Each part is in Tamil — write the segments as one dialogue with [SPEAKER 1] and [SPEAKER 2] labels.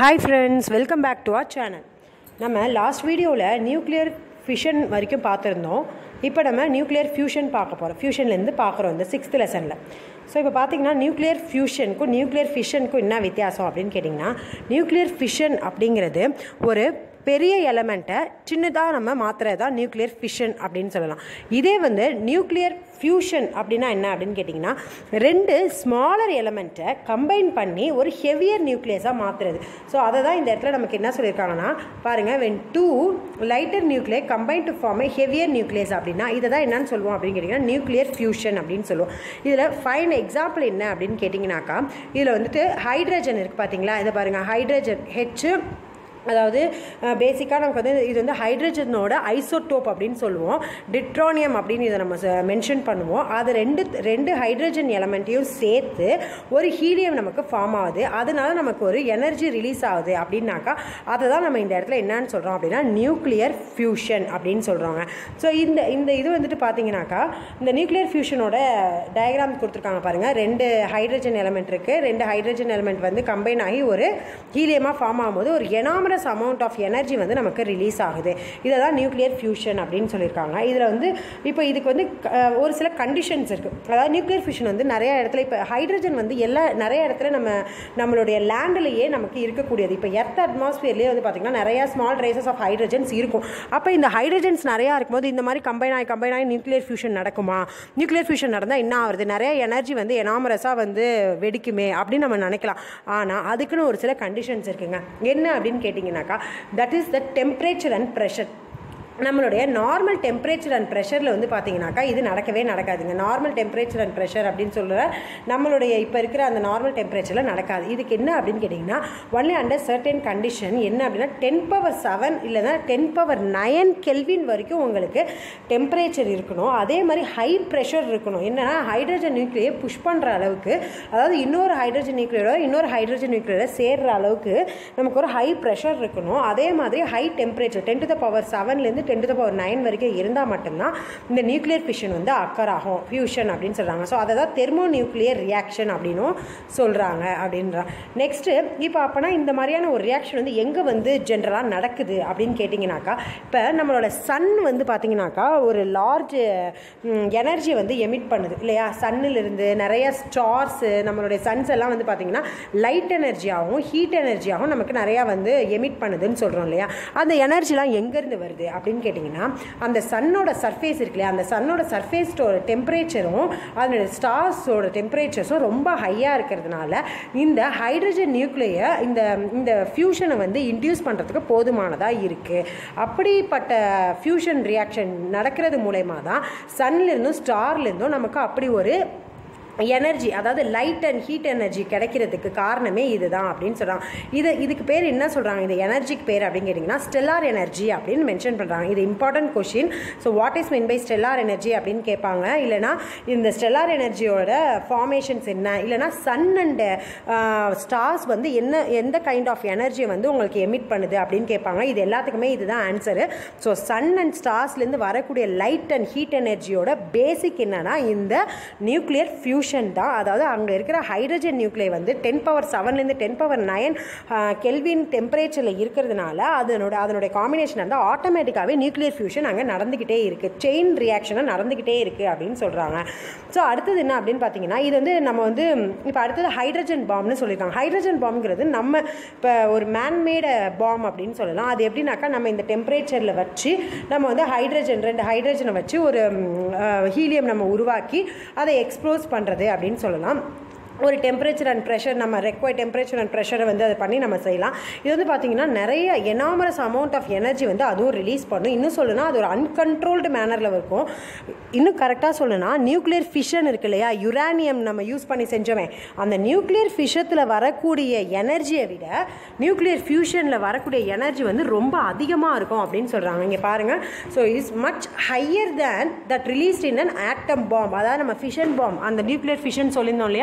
[SPEAKER 1] hi friends welcome back to our channel நம்ம லாஸ்ட் வீடியோவில் நியூக்ளியர் ஃபிஷன் வரைக்கும் பார்த்துருந்தோம் இப்போ நம்ம நியூக்ளியர் ஃபியூஷன் பார்க்க போகிறோம் ஃபியூஷன்லேருந்து பார்க்குறோம் இந்த சிக்ஸ்த் லெசனில் ஸோ இப்போ பார்த்தீங்கன்னா நியூக்ளியர் ஃபியூஷனுக்கும் நியூக்ளியர் ஃபிஷனுக்கும் என்ன வித்தியாசம் அப்படின்னு கேட்டிங்கன்னா நியூக்ளியர் ஃபிஷன் அப்படிங்கிறது ஒரு பெரிய எலமெண்ட்டை சின்னதாக நம்ம மாற்றுறது தான் நியூக்ளியர் ஃபிஷன் அப்படின்னு சொல்லலாம் இதே வந்து நியூக்ளியர் ஃபியூஷன் அப்படின்னா என்ன அப்படின்னு கேட்டிங்கன்னா ரெண்டு ஸ்மாலர் எலமெண்ட்டை கம்பைன் பண்ணி ஒரு ஹெவியர் நியூக்ளியஸாக மாற்றுறது ஸோ அதை தான் இந்த இடத்துல நமக்கு என்ன சொல்லியிருக்காங்கன்னா பாருங்கள் when two lighter nuclear combine to form a heavier nucleus அப்படின்னா இதை தான் என்னன்னு சொல்லுவோம் அப்படின்னு கேட்டிங்கன்னா நியூக்ளியர் ஃபியூஷன் அப்படின்னு சொல்லுவோம் இதில் ஃபைன் எக்ஸாம்பிள் என்ன அப்படின்னு கேட்டிங்கனாக்கா இதில் வந்துட்டு ஹைட்ரஜன் இருக்குது பார்த்தீங்களா இதை பாருங்கள் ஹைட்ரஜன் ஹெச்சு அதாவது பேசிக்காக நமக்கு வந்து இது வந்து ஹைட்ரஜனோட ஐசோட்டோப் அப்படின்னு சொல்லுவோம் டிட்ரோனியம் அப்படின்னு இதை நம்ம மென்ஷன் பண்ணுவோம் அது ரெண்டு ரெண்டு ஹைட்ரஜன் எலமெண்ட்டையும் சேர்த்து ஒரு ஹீலியம் நமக்கு ஃபார்ம் ஆகுது அதனால நமக்கு ஒரு எனர்ஜி ரிலீஸ் ஆகுது அப்படின்னாக்கா அதை தான் நம்ம இந்த இடத்துல என்னன்னு சொல்கிறோம் அப்படின்னா நியூக்ளியர் ஃபியூஷன் அப்படின்னு சொல்கிறாங்க ஸோ இந்த இந்த இது வந்துட்டு பார்த்தீங்கன்னாக்கா இந்த நியூக்ளியர் ஃபியூஷனோட டயக்ராம் கொடுத்துருக்காங்க பாருங்கள் ரெண்டு ஹைட்ரஜன் எலமெண்ட் இருக்குது ரெண்டு ஹைட்ரஜன் எலமெண்ட் வந்து கம்பைன் ஆகி ஒரு ஹீலியமாக ஃபார்ம் ஆகும்போது ஒரு எனாமரஸ் அமௌண்ட் ஆஃப் எனர்ஜி வந்து நமக்கு ரிலீஸ் ஆகுது இதை தான் நியூக்ளியர் ஃபியூஷன் அப்படின்னு சொல்லியிருக்காங்க இதில் வந்து இப்போ இதுக்கு வந்து அஹ், ஒரு சில கண்டிஷன்ஸ் இருக்குது அதாவது நியூக்ளியர் ஃபியூஷன் வந்து நிறைய இடத்துல இப்போ ஹைட்ரஜன் வந்து எல்லா நிறைய இடத்துல நம்ம நம்மளுடைய லேண்டிலேயே நமக்கு இருக்கக்கூடியது இப்போ எர்த் அட்மாஸ்பியர்லேயே வந்து பார்த்திங்கன்னா நிறையா ஸ்மால் ரேசஸ் ஆஃப் ஹைட்ரஜன்ஸ் இருக்கும் அப்போ இந்த ஹைட்ரஜன்ஸ் நிறையா இருக்கும்போது இந்த மாதிரி கம்பைன் ஆகி கம்பைன் ஆகி நியூக்ளியர் ஃபியூஷன் நடக்குமா நியூக்ளியர் ஃபியூஷன் நடந்தால் என்ன ஆகுது நிறைய எனர்ஜி வந்து எனாமரஸாக வந்து வெடிக்குமே அப்படின்னு நம்ம நினைக்கலாம் ஆனால் அதுக்குன்னு ஒரு சில கண்டிஷன்ஸ் இருக்குங்க என்ன அப்படின்னு கேட்டிங்கனாக்கா that is the temperature and pressure நம்மளுடைய நார்மல் டெம்பரேச்சர் அண்ட் ப்ரெஷரில் வந்து பார்த்தீங்கன்னாக்கா இது நடக்கவே நடக்காதுங்க நார்மல் டெம்பரேச்சர் அண்ட் ப்ரெஷர் அப்படின்னு சொல்கிற நம்மளுடைய இப்போ இருக்கிற அந்த நார்மல் டெம்பரேச்சரில் நடக்காது இதுக்கு என்ன அப்படின்னு கேட்டிங்கன்னா ஒன்லி அண்டர் சர்டன் கண்டிஷன் என்ன அப்படின்னா டென் பவர் செவன் இல்லைன்னா டென் பவர் நயன் கெல்வின் வரைக்கும் உங்களுக்கு டெம்பரேச்சர் இருக்கணும் அதே மாதிரி ஹை ப்ரெஷர் இருக்கணும் என்னன்னா ஹைட்ரஜன் நியூக்ளியை புஷ் பண்ணுற அளவுக்கு அதாவது இன்னொரு ஹைட்ரஜன் நியூக்ளியோட இன்னொரு ஹைட்ரஜன் நியூக்ளியோட சேர்ற அளவுக்கு நமக்கு ஒரு ஹை ப்ரெஷர் இருக்கணும் அதே மாதிரி high temperature ten to the power செவன்லேருந்து ten to the power nine வரைக்கும் இருந்தால் மட்டும்தான் இந்த நியூக்ளியர் ஃபிஷன் வந்து அக்கர் ஆகும் ஃபியூஷன் அப்படின்னு சொல்கிறாங்க ஸோ அதை தான் தெர்மோ நியூக்ளியர் ரியாக்ஷன் அப்படின்னும் சொல்கிறாங்க அப்படின்றாங்க நெக்ஸ்ட்டு இப்போ அப்போனா இந்த மாதிரியான ஒரு ரியாக்ஷன் வந்து எங்கே வந்து ஜென்ரலாக நடக்குது அப்படின்னு கேட்டிங்கனாக்கா இப்போ நம்மளோட சன் வந்து பார்த்தீங்கன்னாக்கா ஒரு லார்ஜ் எனர்ஜி வந்து எமிட் பண்ணுது இல்லையா சன்னிலிருந்து நிறைய ஸ்டார்ஸு நம்மளுடைய சன்ஸ் எல்லாம் வந்து பார்த்திங்கன்னா லைட் எனர்ஜியாகவும் ஹீட் எனர்ஜியாகவும் நமக்கு நிறையா வந்து எமிட் பண்ணுதுன்னு சொல்கிறோம் இல்லையா அந்த எனர்ஜிலாம் எங்கேருந்து வருது அப்படின்னு கேட்டிங்கன்னா அந்த சன்னோட சர்ஃபேஸ் இருக்கு இல்லையா அந்த சன்னோட சர்ஃபேஸோட டெம்பரேச்சரும் அதனோட ஸ்டார்ஸோட டெம்பரேச்சர்ஸும் ரொம்ப ஹையாக இருக்கிறதுனால இந்த ஹைட்ரஜன் நியூக்ளியை இந்த இந்த ஃபியூஷனை வந்து இன்டியூஸ் பண்ணுறதுக்கு போதுமானதாக இருக்குது அப்படிப்பட்ட ஃபியூஷன் ரியாக்ஷன் நடக்கிறது மூலயமா தான் சன்லேருந்தும் ஸ்டார்லேருந்தும் நமக்கு அப்படி ஒரு எனர்ஜி அதாவது லைட் அண்ட் ஹீட் எனர்ஜி கிடைக்கிறதுக்கு காரணமே இதுதான் அப்படின்னு சொல்கிறாங்க இது இதுக்கு பேர் என்ன சொல்கிறாங்க இந்த எனர்ஜிக்கு பேர் அப்படின்னு கேட்டிங்கன்னா ஸ்டெல்லார் எனர்ஜி அப்படின்னு மென்ஷன் பண்ணுறாங்க இது important question so what is mean by stellar energy அப்படின்னு கேட்பாங்க இல்லைனா இந்த ஸ்டெல்லார் எனர்ஜியோட ஃபார்மேஷன்ஸ் என்ன இல்லைனா சன் அண்ட் ஸ்டார்ஸ் வந்து என்ன எந்த கைண்ட் ஆஃப் எனர்ஜியை வந்து உங்களுக்கு எமிட் பண்ணுது அப்படின்னு கேட்பாங்க இது எல்லாத்துக்குமே இதுதான் ஆன்சரு ஸோ சன் அண்ட் ஸ்டார்ஸ்லேருந்து வரக்கூடிய லைட் அண்ட் ஹீட் எனர்ஜியோட பேசிக் என்னன்னா இந்த நியூக்ளியர் ஃபியூஷன் ஃபியூஷன் தான் அதாவது அங்கே இருக்கிற ஹைட்ரஜன் நியூக்ளியை வந்து டென் பவர் செவன்லேருந்து டென் பவர் நைன் கெல்வின் டெம்பரேச்சரில் இருக்கிறதுனால அதனோட அதனுடைய காம்பினேஷன் வந்து ஆட்டோமேட்டிக்காகவே நியூக்ளியர் ஃபியூஷன் அங்கே நடந்துக்கிட்டே இருக்குது செயின் ரியாக்ஷனாக நடந்துக்கிட்டே இருக்குது அப்படின்னு சொல்கிறாங்க ஸோ அடுத்தது என்ன அப்படின்னு பார்த்தீங்கன்னா இது வந்து நம்ம வந்து இப்போ அடுத்தது ஹைட்ரஜன் பாம்னு சொல்லியிருக்காங்க ஹைட்ரஜன் பாம்ங்கிறது நம்ம இப்போ ஒரு மேன்மேட பாம் அப்படின்னு சொல்லலாம் அது எப்படின்னாக்கா நம்ம இந்த டெம்பரேச்சரில் வச்சு நம்ம வந்து ஹைட்ரஜன் ரெண்டு ஹைட்ரஜனை வச்சு ஒரு ஹீலியம் நம்ம உருவாக்கி அதை எக்ஸ்ப்ளோஸ் பண்ணுறது அப்படின்னு சொல்லலாம் ஒரு டெம்பரேச்சர் அண்ட் ப்ரெஷர் நம்ம ரெக்வயர் டெம்பரேச்சர் அண்ட் ப்ரெஷரை வந்து அதை பண்ணி நம்ம செய்யலாம் இது வந்து பார்த்திங்கன்னா நிறைய எனாமரஸ் அமௌண்ட் ஆஃப் எனர்ஜி வந்து அதுவும் ரிலீஸ் பண்ணும் இன்னும் சொல்லணும்னா அது ஒரு அன்கண்ட்ரோல்டு மேனரில் இருக்கும் இன்னும் கரெக்டாக சொல்லணும்னா நியூக்ளியர் ஃபிஷன் இருக்கு இல்லையா யுரானியம் நம்ம யூஸ் பண்ணி செஞ்சோமே அந்த நியூக்ளியர் ஃபிஷத்தில் வரக்கூடிய எனர்ஜியை விட நியூக்ளியர் ஃபியூஷனில் வரக்கூடிய எனர்ஜி வந்து ரொம்ப அதிகமாக இருக்கும் அப்படின்னு சொல்கிறாங்க இங்கே பாருங்கள் so is much higher than that released in an atom bomb அதாவது நம்ம ஃபிஷன் பாம் அந்த நியூக்ளியர் ஃபிஷன் சொல்லியிருந்தோம் இல்லையா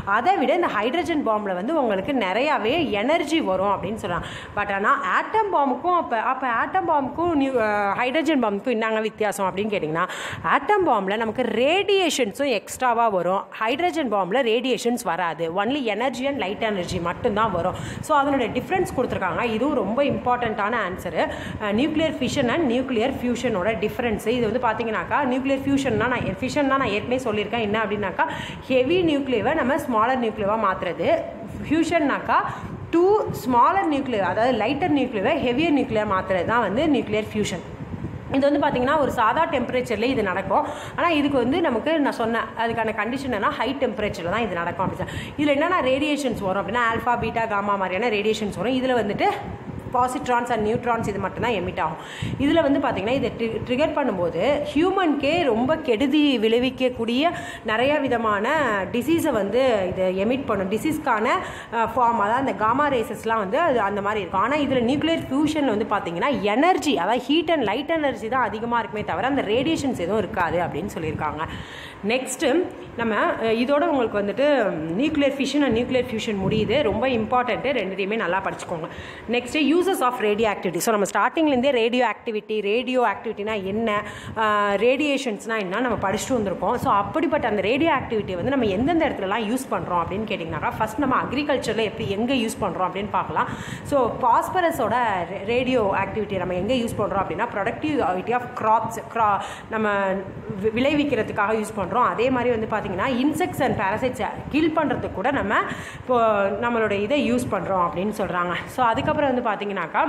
[SPEAKER 1] அதை விட இந்த ஹைட்ரஜன் பாம்பில் வந்து உங்களுக்கு நிறையாவே எனர்ஜி வரும் அப்படின்னு சொல்கிறாங்க பட் ஆனால் ஆட்டம் பாம்புக்கும் அப்போ அப்போ ஆட்டம் பாம்புக்கும் நியூ ஹைட்ரஜன் பாம்புக்கும் என்னங்க வித்தியாசம் அப்படின்னு கேட்டிங்கன்னா ஆட்டம் பாம்பில் நமக்கு ரேடியேஷன்ஸும் எக்ஸ்ட்ராவாக வரும் ஹைட்ரஜன் பாம்பில் ரேடியேஷன்ஸ் வராது only energy and light energy மட்டும்தான் வரும் ஸோ அதனுடைய டிஃப்ரென்ஸ் கொடுத்துருக்காங்க இதுவும் ரொம்ப இம்பார்ட்டண்ட்டான answer nuclear fission and nuclear ஃபியூஷனோட டிஃப்ரென்ஸு இது வந்து பார்த்தீங்கன்னாக்கா நியூக்ளியர் ஃபியூஷன்னா நான் ஃபிஷன்னா நான் ஏற்கனவே சொல்லியிருக்கேன் என்ன அப்படின்னாக்கா ஹெவி நியூக்ளியவை நம்ம ஸ்மாலர் நியூக்ளியவாக மாற்றுறது ஃபியூஷன்னாக்கா டூ ஸ்மாலர் நியூக்ளியர் அதாவது லைட்டர் நியூக்ளியரை ஹெவியர் நியூக்ளியர் மாற்றுறது தான் வந்து நியூக்ளியர் ஃபியூஷன் இது வந்து பார்த்திங்கன்னா ஒரு சாதா டெம்பரேச்சரில் இது நடக்கும் ஆனால் இதுக்கு வந்து நமக்கு நான் சொன்னேன் அதுக்கான கண்டிஷன் என்ன ஹை டெம்பரேச்சரில் தான் இது நடக்கும் அப்படி இதில் என்னென்ன ரேடியேஷன்ஸ் வரும் அப்படின்னா ஆல்ஃபா பீட்டா காமா மாதிரியான ரேடியேஷன்ஸ் வரும் இதில் வந்துட்டு பாசிட்ரான்ஸ் அண்ட் நியூட்ரான்ஸ் இது மட்டும்தான் எமிட் ஆகும் இதில் வந்து பார்த்திங்கன்னா இதை ட்ரி ட்ரிகர் பண்ணும்போது ஹியூமனுக்கே ரொம்ப கெடுதி விளைவிக்கக்கூடிய நிறைய விதமான டிசீஸை வந்து இது எமிட் பண்ணும் டிசீஸ்க்கான ஃபார்ம் அதாவது அந்த காமா ரேசஸ்லாம் வந்து அது அந்த மாதிரி இருக்கும் ஆனால் இதில் நியூக்ளியர் ஃபியூஷன் வந்து பார்த்திங்கன்னா எனர்ஜி அதாவது ஹீட் அண்ட் லைட் எனர்ஜி தான் அதிகமாக இருக்குமே தவிர அந்த ரேடியேஷன்ஸ் எதுவும் இருக்காது அப்படின்னு சொல்லியிருக்காங்க நெக்ஸ்ட்டு நம்ம இதோட உங்களுக்கு வந்துட்டு nuclear fission and nuclear fusion முடியுது ரொம்ப இம்பார்ட்டண்ட்டு ரெண்டுத்தையுமே நல்லா படிச்சுக்கோங்க next uses of radioactivity so நம்ம ஸ்டார்டிங்லேருந்தே ரேடியோ ஆக்டிவிட்டி ரேடியோ ஆக்டிவிட்டினா என்ன ரேடியேஷன்ஸ்னால் என்ன நம்ம படிச்சுட்டு வந்திருக்கோம் ஸோ அப்படிப்பட்ட அந்த ரேடியோ ஆக்டிவிட்டியை வந்து நம்ம எந்தெந்த இடத்துலலாம் யூஸ் பண்ணுறோம் அப்படின்னு கேட்டிங்கனாக்கா ஃபஸ்ட் நம்ம அக்ரிகல்ச்சரில் எப்படி எங்கே யூஸ் பண்ணுறோம் அப்படின்னு பார்க்கலாம் ஸோ பாஸ்பரஸோட ரேடியோ ஆக்டிவிட்டி நம்ம எங்கே யூஸ் பண்ணுறோம் அப்படின்னா ப்ரொடக்டிவிட்டி ஆஃப் க்ராப்ஸ் க்ரா நம்ம விளைவிக்கிறதுக்காக யூஸ் பண்ணுறோம் அதே மாதிரி வந்து பார்த்திங்கன்னா இன்செக்ட்ஸ் அண்ட் பேரசைட்ஸை கில் பண்ணுறதுக்கு கூட நம்ம இப்போ நம்மளோட இதை யூஸ் பண்ணுறோம் அப்படின்னு சொல்கிறாங்க ஸோ அதுக்கப்புறம் வந்து பார்த்திங்கனாக்கா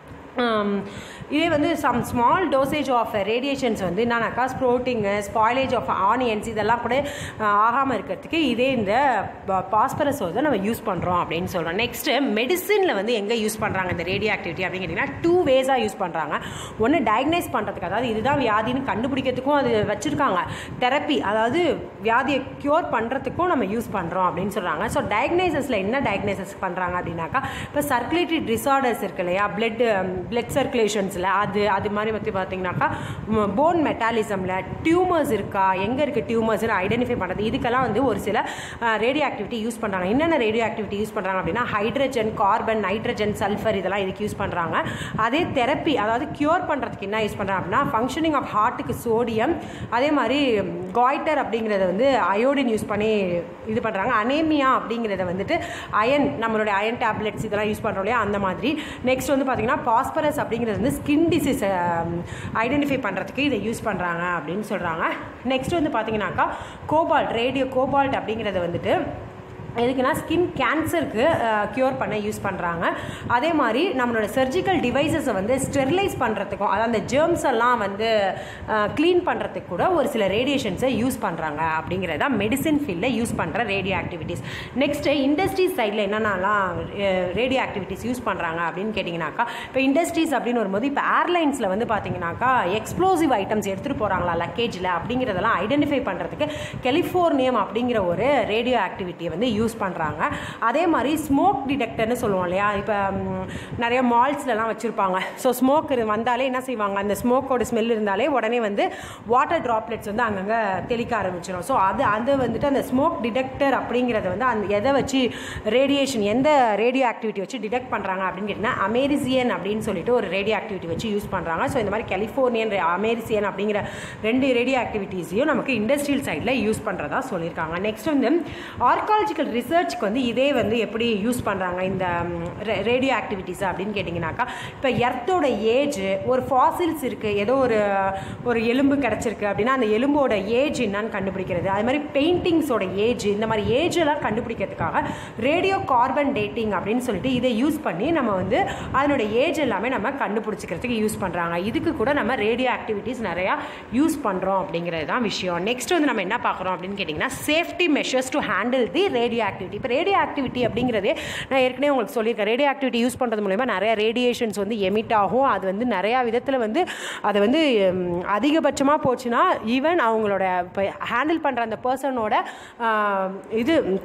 [SPEAKER 1] இதே வந்து some small dosage of radiations வந்து என்னன்னாக்கா ஸ்ப்ரோட்டிங்கு ஸ்பாயிலேஜ் ஆஃப் ஆனியன்ஸ் இதெல்லாம் கூட ஆகாமல் இருக்கிறதுக்கு இதே இந்த பாஸ்பரஸ் வந்து நம்ம யூஸ் பண்ணுறோம் அப்படின்னு சொல்கிறோம் நெக்ஸ்ட்டு மெடிசினில் வந்து எங்கே யூஸ் பண்ணுறாங்க இந்த ரேடியோ ஆக்டிவிட்டி அப்படின்னு கேட்டிங்கன்னா டூ வேஸாக யூஸ் பண்ணுறாங்க ஒன்று டயக்னைஸ் பண்ணுறதுக்கு அதாவது இதுதான் வியாதின்னு கண்டுபிடிக்கிறதுக்கும் அது வச்சுருக்காங்க தெரப்பி அதாவது வியாதியை க்யூர் பண்ணுறதுக்கும் நம்ம யூஸ் பண்ணுறோம் அப்படின்னு சொல்கிறாங்க ஸோ டயக்னைசஸில் என்ன டயக்னைசஸ் பண்ணுறாங்க அப்படின்னாக்கா இப்போ சர்க்குலேட்டரி டிசார்டர்ஸ் இருக்கு இல்லையா பிளட் பிளட் சர்க்குலேஷன்ஸில் அது அது மாதிரி பற்றி பார்த்தீங்கன்னாக்கா போன் மெட்டாலிசமில் டியூமர்ஸ் இருக்கா எங்கே இருக்குது டியூமர்ஸ்னு ஐடென்டிஃபை பண்ணுறது இதுக்கெல்லாம் வந்து ஒரு சில ரேடியோ ஆக்டிவிட்டி யூஸ் பண்ணுறாங்க என்னென்ன ரேடியோ ஆக்டிவிட்டி யூஸ் பண்ணுறாங்க அப்படின்னா ஹைட்ரஜன் கார்பன் நைட்ரஜன் சல்ஃபர் இதெல்லாம் இதுக்கு யூஸ் பண்ணுறாங்க அதே தெரப்பி அதாவது க்யூர் பண்ணுறதுக்கு என்ன யூஸ் பண்ணுறாங்க அப்படின்னா ஃபங்க்ஷனிங் ஆஃப் ஹார்ட்டுக்கு சோடியம் அதே மாதிரி காய்டர் அப்படிங்கிறத வந்து அயோடின் யூஸ் பண்ணி இது பண்ணுறாங்க அனேமியா அப்படிங்கிறத வந்துட்டு அயன் நம்மளுடைய அயன் டேப்லெட்ஸ் இதெல்லாம் யூஸ் பண்ணுறோம் இல்லையா அந்த மாதிரி நெக்ஸ்ட் வந்து பார்த்திங்கன்னா பாஸ்பரஸ் அப்படிங்கிறது வந்து ஸ்கின் டிசீஸை ஐடென்டிஃபை பண்ணுறதுக்கு இதை யூஸ் பண்ணுறாங்க அப்படின்னு சொல்கிறாங்க நெக்ஸ்ட் வந்து பார்த்தீங்கன்னாக்கா கோபால்ட் ரேடியோ கோபால்ட் அப்படிங்கிறத வந்துட்டு எதுக்குன்னா ஸ்கின் கேன்சருக்கு க்யூர் பண்ண யூஸ் பண்ணுறாங்க அதே மாதிரி நம்மளோட சர்ஜிக்கல் டிவைசஸை வந்து ஸ்டெரிலைஸ் பண்ணுறதுக்கும் அதாவது அந்த ஜேர்ம்ஸ் எல்லாம் வந்து க்ளீன் பண்ணுறதுக்கு கூட ஒரு சில ரேடியேஷன்ஸை யூஸ் பண்ணுறாங்க அப்படிங்கிறதா மெடிசின் ஃபீல்டில் யூஸ் பண்ணுற ரேடியோ ஆக்டிவிட்டீஸ் நெக்ஸ்ட்டு இண்டஸ்ட்ரீஸ் சைடில் என்னென்னலாம் ரேடியோ ஆக்டிவிட்டீஸ் யூஸ் பண்ணுறாங்க அப்படின்னு கேட்டிங்கனாக்கா இப்போ இண்டஸ்ட்ரீஸ் அப்படின்னு வரும்போது இப்போ ஏர்லைன்ஸில் வந்து பார்த்தீங்கன்னாக்கா எக்ஸ்ப்ளோசிவ் ஐட்டம்ஸ் எடுத்துகிட்டு போகிறாங்களா லக்கேஜில் அப்படிங்கிறதெல்லாம் ஐடென்டிஃபை பண்ணுறதுக்கு கெலிஃபோர்னியம் அப்படிங்கிற ஒரு ரேடியோ ஆக்டிவிட்டியை வந்து யூஸ் பண்ணுறாங்க அதே மாதிரி ஸ்மோக் டிடெக்டர்னு சொல்லுவோம் இல்லையா இப்போ நிறைய மால்ஸ்லலாம் வச்சுருப்பாங்க ஸோ ஸ்மோக் வந்தாலே என்ன செய்வாங்க அந்த ஸ்மோக்கோட ஸ்மெல் இருந்தாலே உடனே வந்து வாட்டர் ட்ராப்லெட்ஸ் வந்து அங்கங்கே தெளிக்க ஆரம்பிச்சிடும் ஸோ அது அது வந்துட்டு அந்த ஸ்மோக் டிடெக்டர் அப்படிங்கிறத வந்து அந்த எதை வச்சு ரேடியேஷன் எந்த ரேடியோ ஆக்டிவிட்டி வச்சு டிடெக்ட் பண்ணுறாங்க அப்படின்னு கேட்டிங்கன்னா அமேரிசியன் அப்படின்னு சொல்லிட்டு ஒரு ரேடியோ ஆக்டிவிட்டி வச்சு யூஸ் பண்ணுறாங்க ஸோ இந்த மாதிரி கலிஃபோர்னியன் அமேரிசியன் அப்படிங்கிற ரெண்டு ரேடியோ ஆக்டிவிட்டீஸையும் நமக்கு இண்டஸ்ட்ரியல் சைடில் யூஸ் பண்ணுறதா சொல்லியிருக்காங்க நெக்ஸ்ட் வந்து ஆர்காலஜிக்கல் ரிசர்ச்க்கு வந்து இதே வந்து எப்படி யூஸ் பண்ணுறாங்க இந்த ரேடியோ ஆக்டிவிட்டீஸ் அப்படின்னு கேட்டிங்கனாக்கா இப்போ எர்த்தோட ஏஜ் ஒரு ஃபாசில்ஸ் இருக்குது ஏதோ ஒரு ஒரு எலும்பு கிடச்சிருக்கு அப்படின்னா அந்த எலும்போட ஏஜ் என்னன்னு கண்டுபிடிக்கிறது அது மாதிரி பெயிண்டிங்ஸோட ஏஜ் இந்த மாதிரி ஏஜ் எல்லாம் கண்டுபிடிக்கிறதுக்காக ரேடியோ கார்பன் டேட்டிங் அப்படின்னு சொல்லிட்டு இதை யூஸ் பண்ணி நம்ம வந்து அதனோட ஏஜ் எல்லாமே நம்ம கண்டுபிடிச்சிக்கிறதுக்கு யூஸ் பண்ணுறாங்க இதுக்கு கூட நம்ம ரேடியோ ஆக்டிவிட்டீஸ் நிறையா யூஸ் பண்ணுறோம் அப்படிங்கிறது தான் விஷயம் நெக்ஸ்ட் வந்து நம்ம என்ன பார்க்குறோம் அப்படின்னு கேட்டிங்கன்னா safety measures to handle the radioactivity இப்போ ரேடியோ ஆக்டிவிட்டி அப்படிங்கிறதே நான் ஏற்கனவே உங்களுக்கு சொல்லியிருக்கேன் ரேடியோ ஆக்டிவிட்டி யூஸ் பண்ணுறது மூலயமா நிறைய ரேடியேஷன்ஸ் வந்து எமிட் ஆகும் அது வந்து நிறையா விதத்தில் வந்து அது வந்து அதிகபட்சமாக போச்சுன்னா ஈவன் அவங்களோட இப்போ ஹேண்டில் பண்ணுற அந்த பர்சனோட இது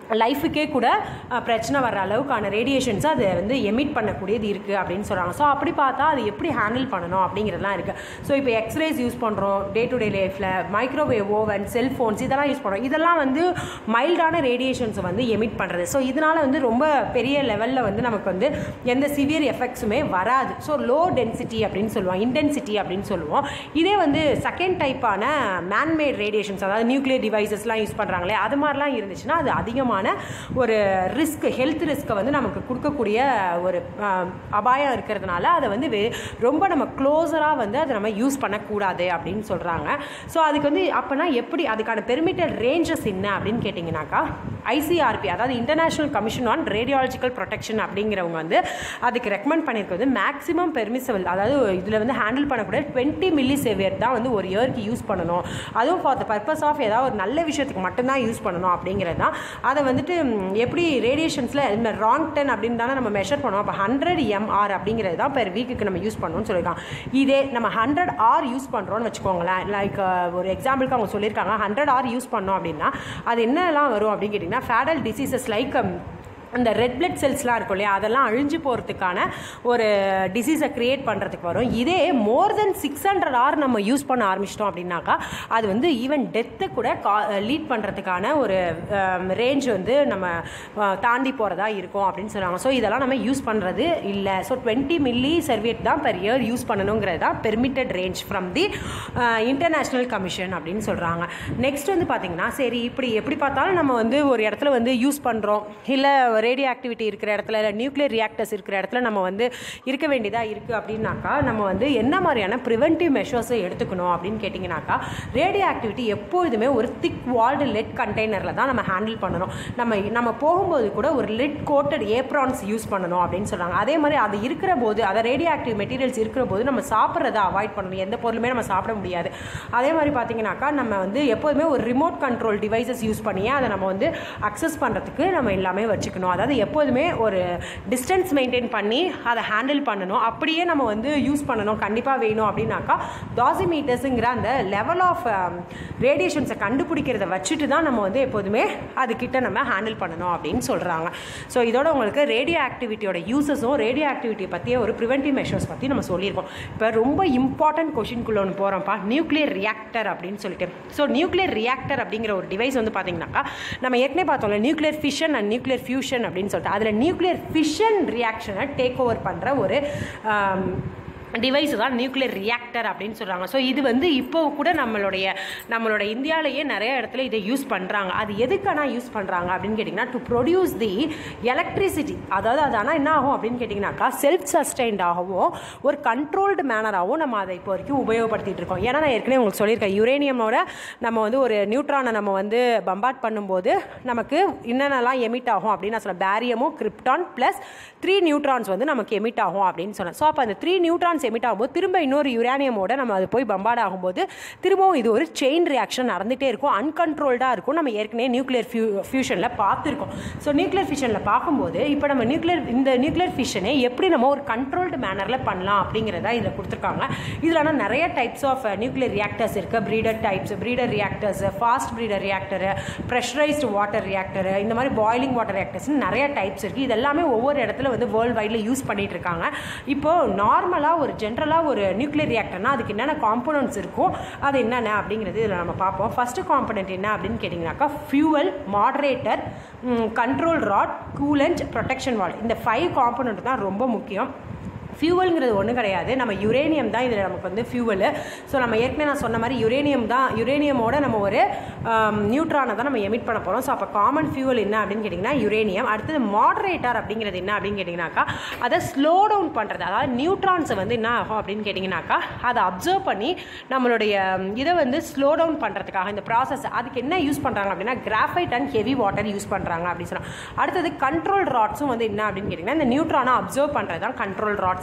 [SPEAKER 1] லைஃபுக்கே கூட அஹ், பிரச்சனை வர அளவுக்கான ரேடியேஷன்ஸ் அது வந்து எமிட் பண்ணக்கூடியது இருக்குது அப்படின்னு சொல்கிறாங்க ஸோ அப்படி பார்த்தா அது எப்படி ஹேண்டில் பண்ணணும் அப்படிங்கிறதுலாம் இருக்குது ஸோ இப்போ எக்ஸ்ரேஸ் யூஸ் பண்ணுறோம் டே டு டே லைஃப்பில் மைக்ரோவேவ் ஓவன் செல்ஃபோன்ஸ் இதெல்லாம் யூஸ் பண்ணுறோம் இதெல்லாம் வந்து மைல்டான ரேடியேஷன்ஸை வந்து எமிட் பண்ணுறது ஸோ இதனால் வந்து ரொம்ப பெரிய லெவலில் வந்து நமக்கு வந்து எந்த சிவியர் எஃபெக்ட்ஸுமே வராது ஸோ லோ டென்சிட்டி அப்படின்னு சொல்லுவோம் இன்டென்சிட்டி அப்படின்னு சொல்லுவோம் இதே வந்து செகண்ட் டைப்பான மேன்மேட் ரேடியேஷன்ஸ் அதாவது நியூக்ளியர் டிவைசஸ்லாம் யூஸ் பண்ணுறாங்களே அது மாதிரிலாம் இருந்துச்சுன்னா அது அதிகமான ஒரு ரிஸ்க் ஹெல்த் ரிஸ்க்கை வந்து நமக்கு கொடுக்கக்கூடிய ஒரு ஆஹ், அபாயம் இருக்கிறதுனால அதை வந்து வே- ரொம்ப நம்ம க்ளோஸராக வந்து அதை நம்ம யூஸ் பண்ணக்கூடாது அப்படின்னு சொல்கிறாங்க ஸோ அதுக்கு வந்து அப்போனா எப்படி அதுக்கான பெர்மிட்டட் ரேஞ்சஸ் என்ன அப்படின்னு கேட்டிங்கனாக்கா ஐசிஆர்பி அதாவது international commission on radiological protection அப்படிங்கிறவங்க வந்து அதுக்கு ரெக்கமெண்ட் பண்ணியிருக்கிறது மேக்ஸிமம் பெர்மிசபிள் அதாவது இதில் வந்து ஹேண்டில் பண்ணக்கூடிய டுவெண்ட்டி மில்லி சேவியர் தான் வந்து ஒரு இயருக்கு யூஸ் பண்ணணும் அதுவும் ஃபார் த பர்பஸ் ஆஃப் ஏதாவது ஒரு நல்ல விஷயத்துக்கு மட்டும்தான் யூஸ் பண்ணணும் அப்படிங்கிறது தான் அதை வந்துட்டு ம், எப்படி ரேடியேஷன்ஸில் இந்த ராங் டென் அப்படின்னு தானே நம்ம மெஷர் பண்ணுவோம் அப்போ ஹண்ட்ரட் எம்ஆர் அப்படிங்கிறது தான் பெர் வீக்குக்கு நம்ம யூஸ் பண்ணணும்னு சொல்லியிருக்காங்க இதே நம்ம ஹண்ட்ரட் ஆர் யூஸ் பண்ணுறோம்னு வச்சுக்கோங்களேன் லைக் ஒரு எக்ஸாம்பிளுக்கு அவங்க சொல்லியிருக்காங்க ஹண்ட்ரட் ஆர் யூஸ் பண்ணோம் அப்படின்னா அது என்னெல்லாம் வரும் அப்படின்னு கேட்டிங்கன்னா ஃபேடல் டிசீசஸ் லைக் அந்த ரெட் பிளட் செல்ஸ்லாம் இருக்கும் இல்லையா அதெல்லாம் அழிஞ்சு போகிறதுக்கான ஒரு டிசீஸை க்ரியேட் பண்ணுறதுக்கு வரும் இதே more than six hundred R நம்ம யூஸ் பண்ண ஆரம்பிச்சிட்டோம் அப்படின்னாக்கா அது வந்து ஈவன் டெத்தை கூட கா லீட் பண்ணுறதுக்கான ஒரு ரேஞ்ச் வந்து நம்ம அஹ், தாண்டி போகிறதா இருக்கும் அப்படின்னு சொல்லுவாங்க ஸோ இதெல்லாம் நம்ம யூஸ் பண்ணுறது இல்லை ஸோ டுவெண்ட்டி மில்லி சர்வியட் தான் பெர் இயர் யூஸ் பண்ணணுங்கிறது தான் permitted range from the international commission அப்படின்னு சொல்கிறாங்க நெக்ஸ்ட் வந்து பார்த்திங்கன்னா சரி இப்படி எப்படி பார்த்தாலும் நம்ம வந்து ஒரு இடத்துல வந்து யூஸ் பண்ணுறோம் இல்லை ரேடியோ ஆக்டிவிட்டி இருக்கிற இடத்துல இல்லை நியூக்ளியர் ரியாக்டர்ஸ் இருக்கிற இடத்துல நம்ம வந்து இருக்க வேண்டியதாக இருக்குது அப்படின்னாக்கா நம்ம வந்து என்ன மாதிரியான ப்ரிவென்டிவ் மெஷர்ஸை எடுத்துக்கணும் அப்படின்னு கேட்டிங்கனாக்கா ரேடியோ ஆக்டிவிட்டி எப்பொழுதுமே ஒரு திக் வால்டு லெட் கண்டெய்னரில் தான் நம்ம ஹேண்டில் பண்ணணும் நம்ம நம்ம போகும்போது கூட ஒரு லெட் கோட்டட் ஏப்ரான்ஸ் யூஸ் பண்ணணும் அப்படின்னு சொல்கிறாங்க அதே மாதிரி அது இருக்கிற போது அதை ரேடியோ ஆக்டிவ் மெட்டீரியல்ஸ் இருக்கிற போது நம்ம சாப்பிட்றத அவாய்ட் பண்ணணும் எந்த பொருளுமே நம்ம சாப்பிட முடியாது அதே மாதிரி பார்த்தீங்கன்னாக்கா நம்ம வந்து எப்போதுமே ஒரு ரிமோட் கண்ட்ரோல் டிவைசஸ் யூஸ் பண்ணியே அதை நம்ம வந்து அக்சஸ் பண்ணுறதுக்கு நம்ம எல்லாமே வச்சுக்கணும் அதாவது எப்போதுமே ஒரு டிஸ்டன்ஸ் மெயின்டைன் பண்ணி அதை ஹேண்டில் பண்ணணும் அப்படியே நம்ம வந்து யூஸ் பண்ணணும் கண்டிப்பாக வேணும் அப்படின்னாக்கா டாசிமீட்டர்ஸுங்கிற அந்த லெவல் ஆஃப் ரேடியேஷன்ஸை கண்டுபிடிக்கிறத வச்சுட்டு தான் நம்ம வந்து எப்போதுமே அதுக்கிட்ட நம்ம ஹேண்டில் பண்ணணும் அப்படின்னு சொல்கிறாங்க ஸோ இதோட உங்களுக்கு ரேடியோ ஆக்டிவிட்டியோட யூசஸும் ரேடியோ ஆக்டிவிட்டியை பற்றிய ஒரு ப்ரிவென்டிவ் மெஷர்ஸ் பற்றி நம்ம சொல்லியிருக்கோம் இப்போ ரொம்ப இம்பார்ட்டன்ட் கொஷின்குள்ளே ஒன்று போகிறோம்ப்பா நியூக்ளியர் ரியாக்டர் அப்படின்னு சொல்லிட்டு ஸோ நியூக்ளியர் ரியாக்டர் அப்படிங்கிற ஒரு டிவைஸ் வந்து பார்த்தீங்கன்னாக்கா நம்ம ஏற்கனவே பார்த்தோம்ல nuclear fission and nuclear fusion அப்படின்னு சொல்லிட்டு அதில் நியூக்ளியர் ஃபிஷன் ரியாக்ஷனை டேக் ஓவர் பண்ணுற ஒரு ஆம், டிவைஸ் தான் நியூக்ளியர் ரியாக்டர் அப்படின்னு சொல்கிறாங்க ஸோ இது வந்து இப்போ கூட நம்மளுடைய நம்மளோட இந்தியாவிலேயே நிறைய இடத்துல இதை யூஸ் பண்ணுறாங்க அது எதுக்கான யூஸ் பண்ணுறாங்க அப்படின்னு கேட்டிங்கன்னா டு ப்ரொடியூஸ் தி எலக்ட்ரிசிட்டி அதாவது அது ஆனால் என்ன ஆகும் அப்படின்னு கேட்டிங்கனாக்கா செல்ஃப் சஸ்டைன்டாகவும் ஒரு கண்ட்ரோல்டு மேனராகவும் நம்ம அதை இப்போ வரைக்கும் உபயோகப்படுத்திட்டு இருக்கோம் ஏன்னா நான் ஏற்கனவே உங்களுக்கு சொல்லியிருக்கேன் யுரேனியமோட நம்ம வந்து ஒரு நியூட்ரானை நம்ம வந்து பம்பாட் பண்ணும்போது நமக்கு என்னென்னலாம் எமிட் ஆகும் அப்படின்னு நான் சொல்ல பேரியமும் கிரிப்டான் ப்ளஸ் த்ரீ நியூட்ரான்ஸ் வந்து நமக்கு எமிட் ஆகும் அப்படின்னு சொன்னேன் ஸோ அப்போ அந்த த்ரீ நியூட்ரான்ஸ் எமிட் ஆகும்போது திரும்ப இன்னொரு யுரேனியமோட நம்ம அது போய் பம்பாட் ஆகும்போது திரும்பவும் இது ஒரு செயின் ரியாக்ஷன் நடந்துகிட்டே இருக்கும் அன்கண்ட்ரோல்டாக இருக்கும் நம்ம ஏற்கனவே நியூக்ளியர் ஃபியூ ஃபியூஷனில் பார்த்துருக்கோம் ஸோ நியூக்ளியர் ஃபியூஷனில் பார்க்கும்போது இப்போ நம்ம நியூக்ளியர் இந்த நியூக்ளியர் ஃபியூஷனை எப்படி நம்ம ஒரு கண்ட்ரோல்டு மேனரில் பண்ணலாம் அப்படிங்கிறத இதில் கொடுத்துருக்காங்க இதில் ஆனால் நிறைய டைப்ஸ் ஆஃப் நியூக்ளியர் ரியாக்டர்ஸ் இருக்குது breeder types breeder reactors fast breeder reactor pressurised water reactor இந்த மாதிரி பாய்லிங் வாட்டர் ரியாக்டர்ஸ்னு நிறைய டைப்ஸ் இருக்குது இது எல்லாமே ஒவ்வொரு இடத்துல வந்து வேர்ல்டு வைடில் யூஸ் பண்ணிட்டு இருக்காங்க இப்போது நார்மலாக ஒரு ஜென்ரலாக ஒரு நியூக்ளியர் ரியாக்டர்னா அதுக்கு என்னென்ன காம்போனன்ட்ஸ் இருக்கும் அது என்னென்ன அப்படிங்கிறது இதில் நம்ம பார்ப்போம் ஃபஸ்ட்டு காம்பனண்ட் என்ன அப்படின்னு கேட்டிங்கனாக்கா fuel moderator control rod coolant protection wall இந்த ஃபைவ் காம்போனண்ட் தான் ரொம்ப முக்கியம் ஃபியூவல்ங்கிறது ஒன்றும் கிடையாது நம்ம யுரேனியம் தான் இதில் நமக்கு வந்து ஃபியூவலு ஸோ நம்ம ஏற்கனவே நான் சொன்ன மாதிரி யுரேனியம் தான் யுரேனியமோட நம்ம ஒரு நியூட்ரானை தான் நம்ம எமிட் பண்ண போகிறோம் ஸோ அப்போ காமன் ஃபியூவல் என்ன அப்படின்னு கேட்டிங்கன்னா யுரேனியம் அடுத்தது மாடரேட்டர் அப்படிங்கிறது என்ன அப்படின்னு கேட்டிங்கனாக்கா அதை ஸ்லோ டவுன் பண்ணுறது அதாவது நியூட்ரான்ஸை வந்து என்ன ஆகும் அப்படின்னு கேட்டிங்கனாக்கா அதை அப்சர்வ் பண்ணி நம்மளுடைய ம், இதை வந்து ஸ்லோ டவுன் பண்ணுறதுக்காக இந்த ப்ராசஸ் அதுக்கு என்ன யூஸ் பண்ணுறாங்க அப்படின்னா graphite and heavy water use பண்ணுறாங்க அப்படின்னு சொன்னால் அடுத்தது கண்ட்ரோல் ராட்ஸும் வந்து என்ன அப்படின்னு கேட்டிங்கன்னா இந்த நியூட்ரானை அப்சர்வ் பண்ணுறது தான் கண்ட்ரோல் ராட்ஸ்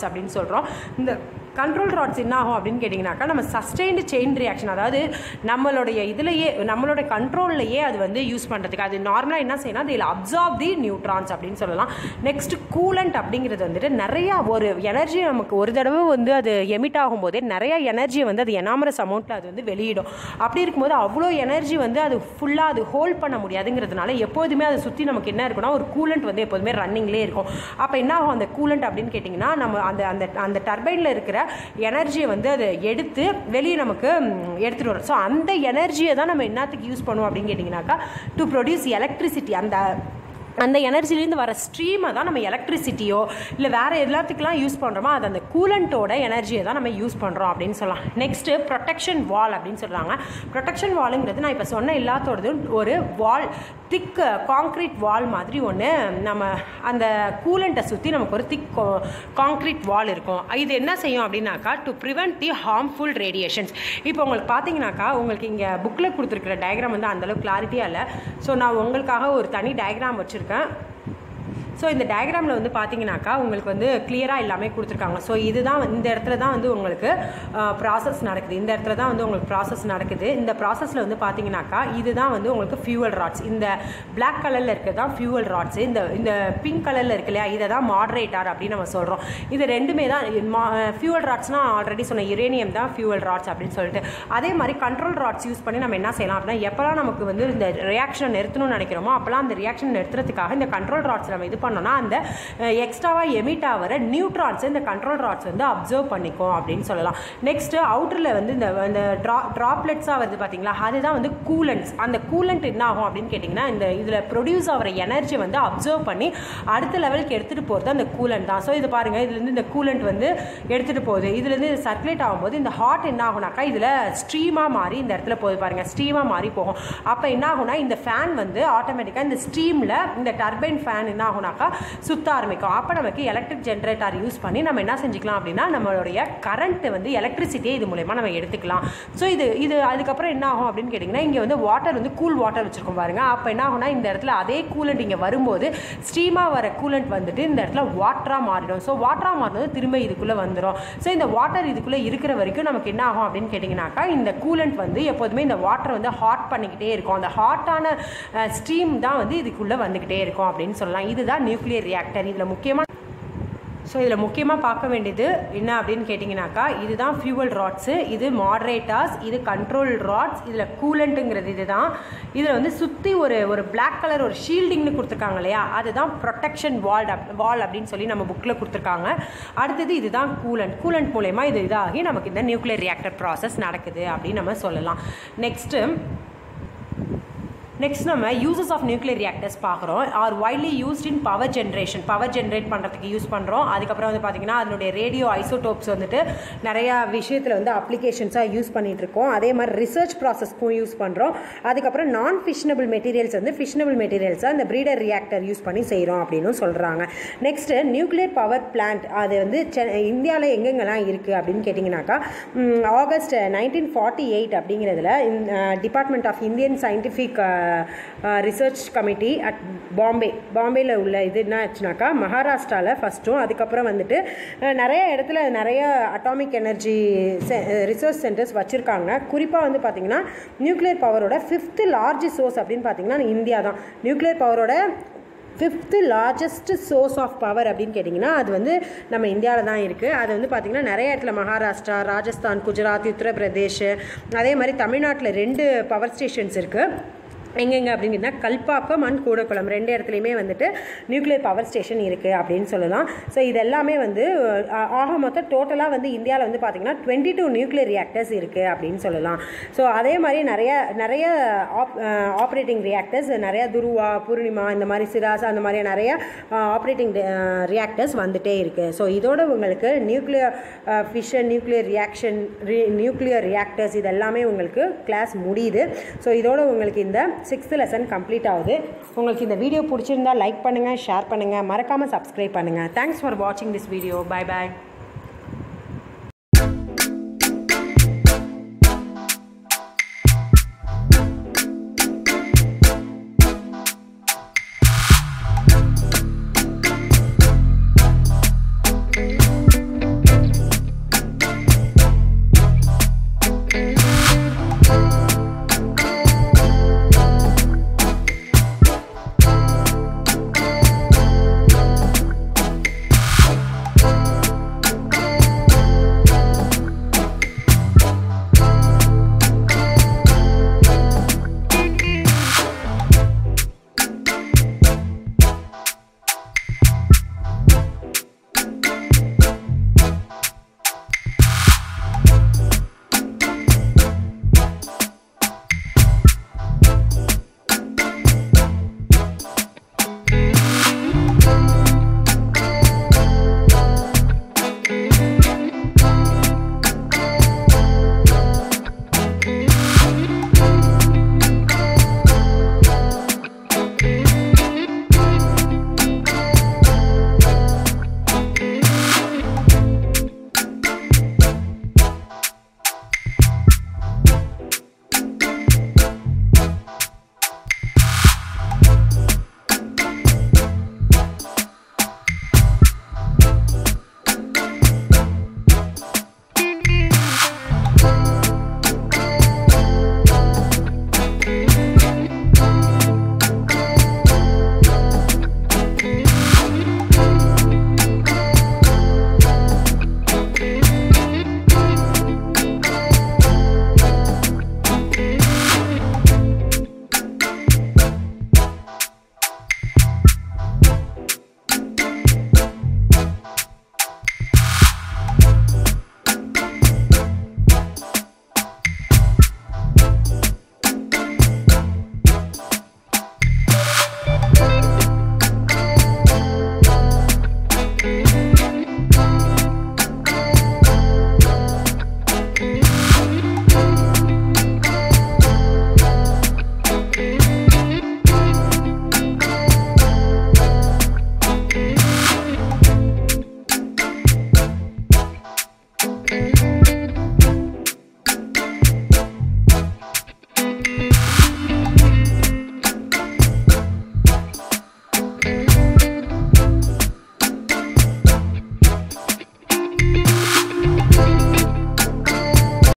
[SPEAKER 1] அப்படின்னு சொல்கிறோம் இந்த கண்ட்ரோல் ராட்ஸ் என்ன ஆகும் அப்படின்னு கேட்டிங்கனாக்கா நம்ம சஸ்டெயின்டு செயின் ரியாக்ஷன் அதாவது நம்மளுடைய இதுலேயே நம்மளோட கண்ட்ரோல்லையே அது வந்து யூஸ் பண்ணுறதுக்கு அது நார்மலாக என்ன செய்யணும் அதில் அப்சார்ப் தி நியூட்ரான்ஸ் அப்படின்னு சொல்லலாம் நெக்ஸ்ட் கூலண்ட் அப்படிங்கிறது வந்துட்டு நிறையா ஒரு எனர்ஜி நமக்கு ஒரு தடவை வந்து அது எமிட் ஆகும்போதே நிறைய எனர்ஜியை வந்து அது எனாமரஸ் அமௌண்ட்டில் அது வந்து வெளியிடும் அப்படி இருக்கும்போது அவ்வளோ எனர்ஜி வந்து அது ஃபுல்லாக அது ஹோல்ட் பண்ண முடியாதுங்கிறதுனால எப்போதுமே அதை சுற்றி நமக்கு என்ன இருக்குன்னா ஒரு கூலண்ட் வந்து எப்போதுமே ரன்னிங்லேயே இருக்கும் அப்போ என்ன ஆகும் அந்த கூலண்ட் அப்படின்னு கேட்டிங்கன்னா நம்ம அந்த அந்த அந்த டர்பைனில் இருக்கிற எனர்ஜியை வந்து அதை எடுத்து வெளியே நமக்கு எடுத்துகிட்டு வரும் ஸோ அந்த எனர்ஜியை தான் நம்ம என்னத்துக்கு யூஸ் பண்ணுவோம் அப்படின்னு கேட்டிங்கனாக்கா டு ப்ரொடியூஸ் எலக்ட்ரிசிட்டி அந்த அந்த எனர்ஜிலேருந்து வர ஸ்ட்ரீமை தான் நம்ம எலக்ட்ரிசிட்டியோ இல்லை வேறு எல்லாத்துக்கெலாம் யூஸ் பண்ணுறோமோ அது அந்த கூலண்ட்டோட எனர்ஜியை தான் நம்ம யூஸ் பண்ணுறோம் அப்படின்னு சொல்லலாம் நெக்ஸ்ட்டு ப்ரொடெக்ஷன் வால் அப்படின்னு சொல்கிறாங்க ப்ரொடெக்ஷன் வாலுங்கிறது நான் இப்போ சொன்ன எல்லாத்தோடதும் ஒரு வால் திக் காங்க்ரீட் வால் மாதிரி ஒன்று நம்ம அந்த கூலண்ட்டை சுற்றி நமக்கு ஒரு திக் காங்க்ரீட் வால் இருக்கும் இது என்ன செய்யும் அப்படின்னாக்கா to prevent the harmful radiations இப்போ உங்களுக்கு பார்த்தீங்கன்னாக்கா உங்களுக்கு இங்கே புக்கில் கொடுத்துருக்குற டயக்ராம் வந்து அந்தளவுக்கு கிளாரிட்டியாக இல்லை ஸோ நான் உங்களுக்காக ஒரு தனி டயக்ராம் வச்சுருக்கேன் ஸோ இந்த டயக்ராமில் வந்து பார்த்தீங்கன்னாக்கா உங்களுக்கு வந்து கிளியராக எல்லாமே கொடுத்துருக்காங்க ஸோ இதுதான் இந்த இடத்துல தான் வந்து உங்களுக்கு ப்ராசஸ் நடக்குது இந்த இடத்துல தான் வந்து உங்களுக்கு ப்ராசஸ் நடக்குது இந்த ப்ராசஸில் வந்து பார்த்தீங்கன்னாக்கா இதுதான் வந்து உங்களுக்கு ஃபியூவல் ராட்ஸ் இந்த பிளாக் கலரில் இருக்கிறது தான் ஃபியூவல் ராட்ஸ் இந்த இந்த பிங்க் கலரில் இருக்கு இல்லையா இதை தான் மாடரேட்டார் அப்படின்னு நம்ம சொல்கிறோம் இது ரெண்டுமே தான் ஃபியூவல் ராட்ஸ்னால் ஆல்ரெடி சொன்ன யுரேனியம் தான் ஃபியூவல் ராட்ஸ் அப்படின்னு சொல்லிட்டு அதே மாதிரி கண்ட்ரோல் ராட்ஸ் யூஸ் பண்ணி நம்ம என்ன செய்யலாம் அப்படின்னா எப்போல்லாம் நமக்கு வந்து இந்த ரியாக்ஷனை நிறுத்தணும்னு நினைக்கிறோமோ அப்போல்லாம் அந்த ரியாக்ஷன் நிறுத்துறதுக்காக இந்த கண்ட்ரோல் ராட்ஸ் நம்ம இது பண்ணோம்னா அந்த எக்ஸ்ட்ராவாக எமிட் ஆகிற நியூட்ரான்ஸ் இந்த கண்ட்ரோல் ராட்ஸ் வந்து அப்சர்வ் பண்ணிக்கும் அப்படின்னு சொல்லலாம் நெக்ஸ்ட்டு அவுட்டரில் வந்து இந்த இந்த ட்ரா ட்ராப்லெட்ஸாக வருது பார்த்தீங்களா அதுதான் வந்து கூலண்ட்ஸ் அந்த கூலண்ட் என்ன ஆகும் அப்படின்னு கேட்டிங்கன்னா இந்த இதில் ப்ரொடியூஸ் ஆகிற எனர்ஜி வந்து அப்சர்வ் பண்ணி அடுத்த லெவலுக்கு எடுத்துகிட்டு போகிறது அந்த கூலண்ட் தான் ஸோ இது பாருங்கள் இதுலேருந்து இந்த கூலண்ட் வந்து எடுத்துகிட்டு போகுது இதுலேருந்து சர்க்குலேட் ஆகும்போது இந்த ஹாட் என்ன ஆகுனாக்கா இதில் ஸ்ட்ரீமாக மாறி இந்த இடத்துல போகுது பாருங்கள் ஸ்ட்ரீமாக மாறி போகும் அப்போ என்ன ஆகுனா இந்த ஃபேன் வந்து ஆட்டோமேட்டிக்காக இந்த ஸ்ட்ரீமில் இந்த டர்பைன் ஃபேன் என்ன ஆகுனாக்கா சுத்த ஆரம்பிக்கும் அப்போ நமக்கு எலக்ட்ரிக் ஜென்ரேட்டர் யூஸ் பண்ணி நம்ம என்ன செஞ்சுக்கலாம் அப்படின்னா நம்மளுடைய கரண்ட்டு வந்து எலக்ட்ரிசிட்டியை இது மூலயமா நம்ம எடுத்துக்கலாம் ஸோ இது இது அதுக்கப்புறம் என்ன ஆகும் அப்படின்னு கேட்டிங்கன்னா இங்கே வந்து வாட்டர் வந்து கூல் வாட்டர் வச்சுருக்கோம் பாருங்க அப்போ என்ன ஆகும்னா இந்த இடத்துல அதே கூலண்ட் இங்கே வரும்போது ஸ்டீமாக வர கூலண்ட் வந்துட்டு இந்த இடத்துல வாட்டராக மாறிடும் ஸோ வாட்டராக மாறினது திரும்ப இதுக்குள்ளே வந்துடும் ஸோ இந்த வாட்டர் இதுக்குள்ளே இருக்கிற வரைக்கும் நமக்கு என்ன ஆகும் அப்படின்னு கேட்டிங்கனாக்கா இந்த கூலண்ட் வந்து எப்போதுமே இந்த வாட்டர் வந்து ஹாட் பண்ணிக்கிட்டே இருக்கும் அந்த ஹாட்டான ஸ்டீம் தான் வந்து இதுக்குள்ளே வந்துக்கிட்டே இருக்கும் அப்படின்னு சொல்லலாம் இதுதான் நியூக்ளியர் ரியாக்டர் இதில் முக்கியமாக ஸோ இதில் முக்கியமாக பார்க்க வேண்டியது என்ன அப்படின்னு கேட்டிங்கனாக்கா இதுதான் ஃபியூவல் ராட்ஸு இது மாடரேட்டாஸ் இது கண்ட்ரோல் ராட்ஸ் இதில் கூலண்ட்டுங்கிறது இதுதான் இதில் வந்து சுற்றி ஒரு ஒரு பிளாக் கலர் ஒரு ஷீல்டிங்னு கொடுத்துருக்காங்க இல்லையா அதுதான் ப்ரொடெக்ஷன் வால் வால் அப்படின்னு சொல்லி நம்ம புக்கில் கொடுத்துருக்காங்க அடுத்தது இதுதான் கூலண்ட் கூலண்ட் மூலயமா இது இதாகி நமக்கு இந்த நியூக்ளியர் ரியாக்டர் ப்ராசஸ் நடக்குது அப்படின்னு நம்ம சொல்லலாம் நெக்ஸ்ட்டு நெக்ஸ்ட் நம்ம யூசஸ் ஆஃப் நியூக்ளியர் ரியாக்டர்ஸ் பார்க்குறோம் are widely used in power generation power generate பண்ணுறதுக்கு யூஸ் பண்ணுறோம் அதுக்கப்புறம் வந்து பார்த்திங்கன்னா அதனுடைய ரேடியோ ஐசோடோப்ஸ் வந்துட்டு நிறையா விஷயத்தில் வந்து அப்ளிகேஷன்ஸாக யூஸ் பண்ணிகிட்டு இருக்கோம் அதே மாதிரி ரிசர்ச் ப்ராசஸ்க்கும் யூஸ் பண்ணுறோம் அதுக்கப்புறம் நான் ஃபிஷ்னபிள் மெட்டீரியல்ஸ் வந்து ஃபிஷ்னபிள் மெட்டீரியல்ஸாக இந்த ப்ரீடர் ரியாக்டர் யூஸ் பண்ணி செய்கிறோம் அப்படின்னு சொல்கிறாங்க நெக்ஸ்ட்டு நியூக்ளியர் பவர் பிளான்ட் அது வந்து இந்தியாவில் எங்கெங்கெல்லாம் இருக்குது அப்படின்னு கேட்டிங்கனாக்கா ஆகஸ்ட் நைன்டீன் ஃபார்ட்டி எயிட் அப்படிங்கிறதுல department of Indian scientific research committee at Bombay பாம்பேயில் உள்ள இது என்ன ஆச்சுனாக்கா மகாராஷ்டிராவில் ஃபஸ்ட்டும் அதுக்கப்புறம் வந்துட்டு நிறைய இடத்துல நிறைய அட்டாமிக் எனர்ஜி ரிசர்ச் சென்டர்ஸ் வச்சுருக்காங்க குறிப்பாக வந்து பார்த்திங்கன்னா நியூக்ளியர் பவரோட ஃபிஃப்த்து லார்ஜ் சோர்ஸ் அப்படின்னு பார்த்தீங்கன்னா இந்தியா தான் நியூக்ளியர் பவரோட fifth largest source of power அப்படின்னு கேட்டிங்கன்னா அது வந்து நம்ம இந்தியாவில் தான் இருக்குது அது வந்து பார்த்திங்கன்னா நிறைய இடத்துல மகாராஷ்டிரா ராஜஸ்தான் குஜராத் உத்தரப்பிரதேஷ் அதே மாதிரி தமிழ்நாட்டில் ரெண்டு பவர் ஸ்டேஷன்ஸ் இருக்குது எங்கெங்க அப்படின்னா கல்பாக்கம் அண்ட் கூடக்குளம் ரெண்டு இடத்துலையுமே வந்துட்டு நியூக்ளியர் பவர் ஸ்டேஷன் இருக்குது அப்படின்னு சொல்லலாம் ஸோ இது எல்லாமே வந்து ஆக மொத்தம் டோட்டலாக வந்து இந்தியாவில் வந்து பார்த்திங்கன்னா டுவெண்ட்டி டூ நியூக்ளியர் ரியாக்டர்ஸ் இருக்குது அப்படின்னு சொல்லலாம் ஸோ அதே மாதிரி நிறைய நிறைய ஆப் ஆப்ரேட்டிங் ரியாக்டர்ஸ் நிறைய துருவா பூர்ணிமா இந்த மாதிரி சிராஸ் அந்த மாதிரி நிறைய ஆப்ரேட்டிங் ரியாக்டர்ஸ் வந்துட்டே இருக்குது ஸோ இதோட உங்களுக்கு nuclear fission nuclear reaction nuclear reactors இது எல்லாமே உங்களுக்கு கிளாஸ் முடியுது ஸோ இதோட உங்களுக்கு இந்த சிக்ஸ்த்து லெசன் கம்ப்ளீட் ஆகுது உங்களுக்கு இந்த வீடியோ பிடிச்சிருந்தா லைக் பண்ணுங்கள் ஷேர் பண்ணுங்கள் மறக்காமல் சப்ஸ்கிரைப் பண்ணுங்கள் தேங்க்ஸ் ஃபார் வாட்சிங் திஸ் வீடியோ பை பாய்